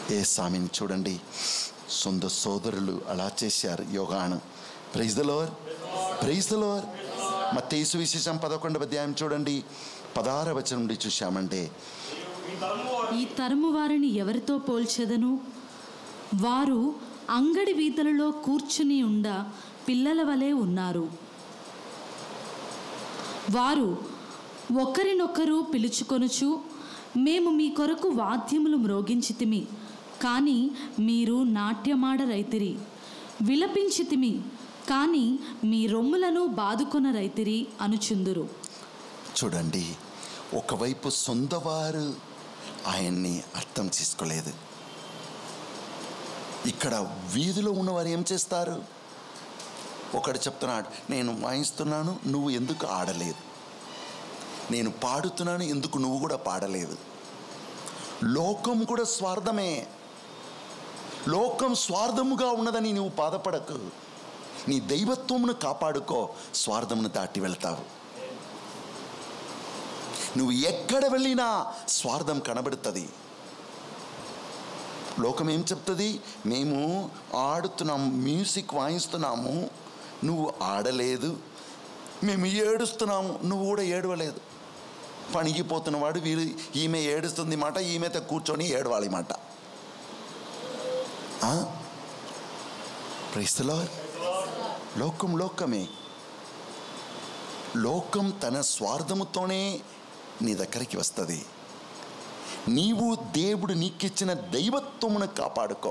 ఏ స్వామిని చూడండి సొంత సోదరులు అలా చేశారు యోగాను praise the Lord praise the Lord మత్తేసు విశేషం పదకొండవ అధ్యాయం చూడండి పదహార వచనం నుండి చూశామంటే ఈ తరము వారు ఈ తరము వారిని ఎవరితో పోల్చెదను వారు అంగడి వీధులలో కూర్చుని ఉండ పిల్లల వలె ఉన్నారు వారు ఒకరినొకరు పిలుచుకొనుచు మేము మీ కొరకు వాద్యములు మ్రోగించితిమి కానీ మీరు నాట్యమాడరైతిరి విలపించితిమి కానీ మీ రొమ్ములను బాదుకొన రైతిరి అనుచుందురు చూడండి ఒకవైపు సొంతవారు ఆయన్ని అర్థం చేసుకోలేదు ఇక్కడ వీధిలో ఉన్నవారు ఏం చేస్తారు ఒకడు చెప్తున్నాడు నేను వాయిస్తున్నాను నువ్వు ఎందుకు ఆడలేదు నేను పాడుతున్నాను ఎందుకు నువ్వు కూడా పాడలేదు లోకం కూడా స్వార్థమే లోకం స్వార్థముగా ఉన్నదని నువ్వు బాధపడకు నీ దైవత్వమును కాపాడుకో స్వార్థమును దాటి వెళ్తావు నువ్వు ఎక్కడ వెళ్ళినా స్వార్థం కనబడుతుంది లోకం ఏం చెప్తుంది మేము ఆడుతున్నాం మ్యూజిక్ వాయిస్తున్నాము నువ్వు ఆడలేదు మేము ఏడుస్తున్నాము నువ్వు కూడా ఏడవలేదు పణిగిపోతున్నవాడు వీరు ఈమె ఏడుస్తుంది మాట ఈమెతో కూర్చొని ఏడవాలి మాట ప్రైస్తలో లోకం లోకమే లోకం తన స్వార్థముతోనే నీ దగ్గరికి వస్తుంది నీవు దేవుడు నీకిచ్చిన దైవత్వమును కాపాడుకో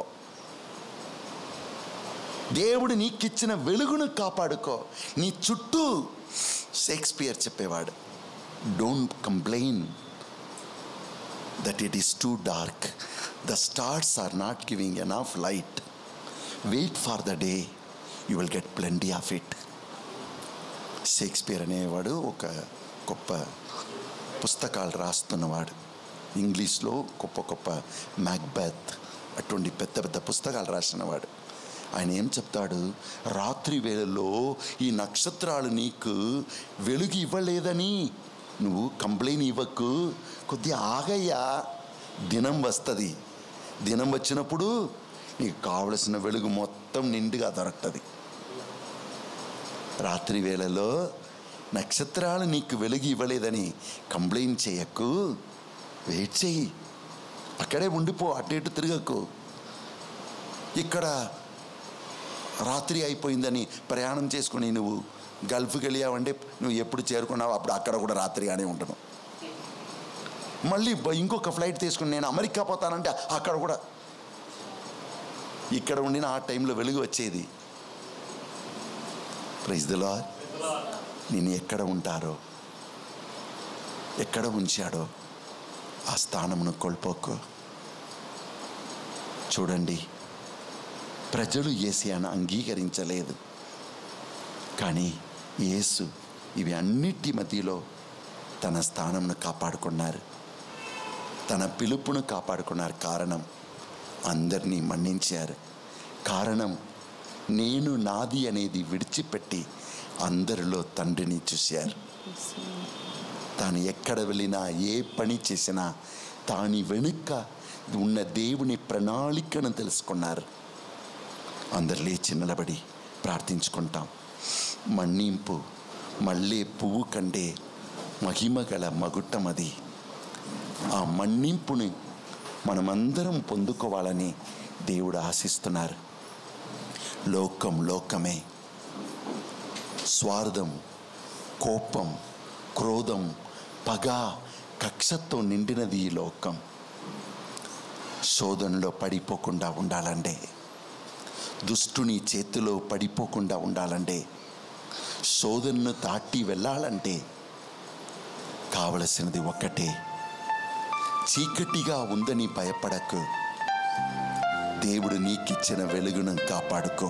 దేవుడు నీకిచ్చిన వెలుగును కాపాడుకో నీ చుట్టూ షేక్స్పియర్ చెప్పేవాడు don't complain that it is too dark the stars are not giving enough light wait for the day you will get plenty of it Shakespeare అనేవాడు ఒక గొప్ప పుస్తకాలు రాస్తున్నవాడు ఇంగ్లీష్లో గొప్ప గొప్ప మ్యాక్బెత్ అటువంటి పెద్ద పెద్ద పుస్తకాలు రాసినవాడు ఆయన ఏం చెప్తాడు రాత్రి వేళల్లో ఈ నక్షత్రాలు నీకు వెలుగు ఇవ్వలేదని నువ్వు కంప్లైంట్ ఇవ్వకు కొద్దిగా ఆగయ్యా దినం వస్తుంది దినం వచ్చినప్పుడు నీకు కావలసిన వెలుగు మొత్తం నిండుగా దొరుకుతుంది రాత్రి వేళలో నక్షత్రాలు నీకు వెలుగు ఇవ్వలేదని కంప్లైంట్ చేయకు వెయిట్ చెయ్యి అక్కడే ఉండిపో అటు ఇటు తిరగకు ఇక్కడ రాత్రి అయిపోయిందని ప్రయాణం చేసుకుని నువ్వు గల్ఫ్కి వెళ్ళావంటే నువ్వు ఎప్పుడు చేరుకున్నావు అప్పుడు అక్కడ కూడా రాత్రిగానే ఉంటాను మళ్ళీ బ- ఇంకొక ఫ్లైట్ తీసుకుని నేను అమెరికా పోతానంటే అక్కడ కూడా ఇక్కడ ఉండిన ఆ టైంలో వెలుగు వచ్చేది ప్రైజ్ దిలా నేను ఎక్కడ ఉంటారో ఎక్కడ ఉంచాడో ఆ స్థానమును కోల్పోకు చూడండి ప్రజలు ఏసియాను అంగీకరించలేదు కానీ యేసు ఇవి అన్నిటి మధ్యలో తన స్థానంను కాపాడుకున్నారు తన పిలుపును కాపాడుకున్నారు కారణం అందరినీ మన్నించారు కారణం నేను నాది అనేది విడిచిపెట్టి అందరిలో తండ్రిని చూశారు తాను ఎక్కడ వెళ్ళినా ఏ పని చేసినా తాని వెనుక ఉన్న దేవుని ప్రణాళికను తెలుసుకున్నారు అందరు లేచి నిలబడి ప్రార్థించుకుంటాం మన్నింపు మళ్ళీ పువ్వు కంటే మహిమ గల మగుట్టమది ఆ మన్నింపుని మనమందరం పొందుకోవాలని దేవుడు ఆశిస్తున్నారు లోకం లోకమే స్వార్థం కోపం క్రోధం పగ కక్షతో నిండినది ఈ లోకం శోధనలో పడిపోకుండా ఉండాలంటే దుష్టుని చేతిలో పడిపోకుండా ఉండాలంటే శోధనను దాటి వెళ్ళాలంటే కావలసినది ఒక్కటే చీకటిగా ఉందని భయపడకు దేవుడు నీకిచ్చిన వెలుగును కాపాడుకో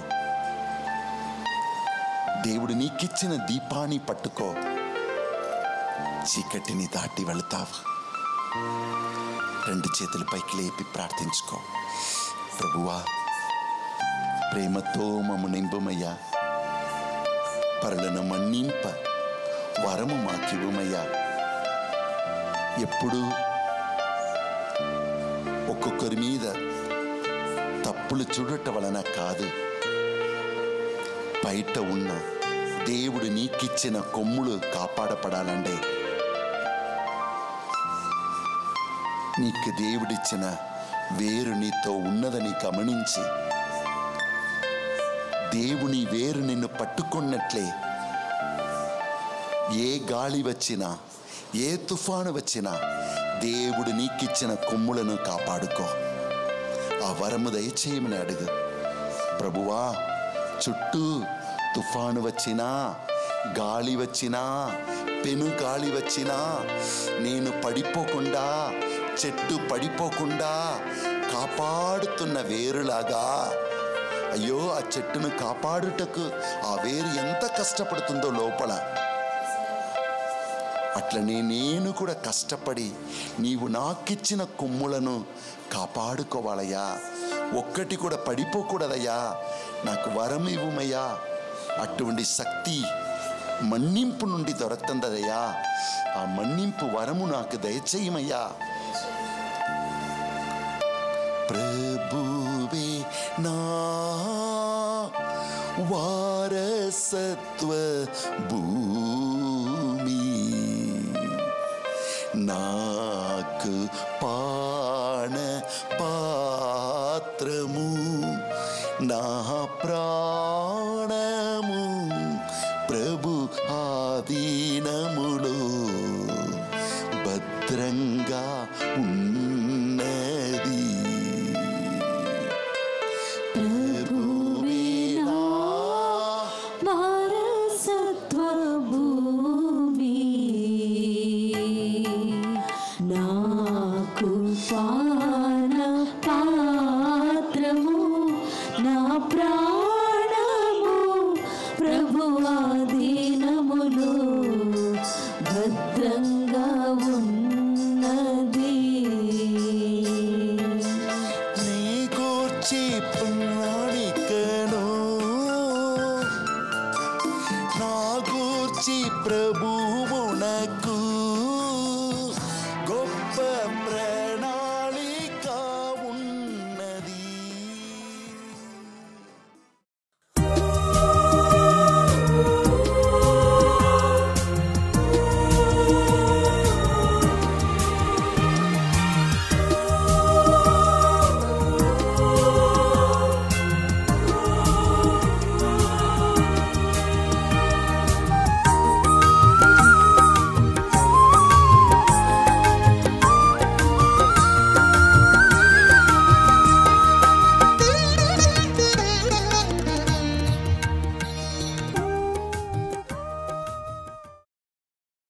దేవుడు నీకిచ్చిన దీపాన్ని పట్టుకో చీకటిని దాటి వెళతావు రెండు చేతుల పైకి లేపి ప్రార్థించుకో ప్రభువా ప్రేమతో మమ్ము నింపుమయ్యా పరులను మన్నింప వరము మాకివ్వమయ్యా ఎప్పుడు ఒక్కొక్కరి మీద తప్పులు చూడటం వలన కాదు బయట ఉన్న దేవుడు నీకిచ్చిన కొమ్ములు కాపాడపడాలంటే నీకు దేవుడిచ్చిన వేరు నీతో ఉన్నదని గమనించి దేవుని వేరు నిన్ను పట్టుకున్నట్లే ఏ గాలి వచ్చినా ఏ తుఫాను వచ్చినా దేవుడు నీకిచ్చిన కొమ్ములను కాపాడుకో ఆ వరము దయచేయమని అడుగు ప్రభువా చుట్టూ తుఫాను వచ్చినా గాలి వచ్చినా పెను గాలి వచ్చినా నేను పడిపోకుండా చెట్టు పడిపోకుండా కాపాడుతున్న వేరులాగా అయ్యో ఆ చెట్టును కాపాడుటకు ఆ వేరు ఎంత కష్టపడుతుందో లోపల అట్లనే నేను కూడా కష్టపడి నీవు నాకిచ్చిన కొమ్ములను కాపాడుకోవాలయ్యా ఒక్కటి కూడా పడిపోకూడదయ్యా నాకు వరం ఇవ్వమయ్యా అటువంటి శక్తి మన్నింపు నుండి దొరుకుతుందయ్యా ఆ మన్నింపు వరము నాకు దయచేయమయ్యా ప్రభువే నా వారసత్వ భూమి నాకు పాన పాత్రము నా ప్రాణము ప్రభు ఆధీనములో భద్రంగా ఉన్నది ప్రభువేనా వారసత్వ భూమి నాకు పా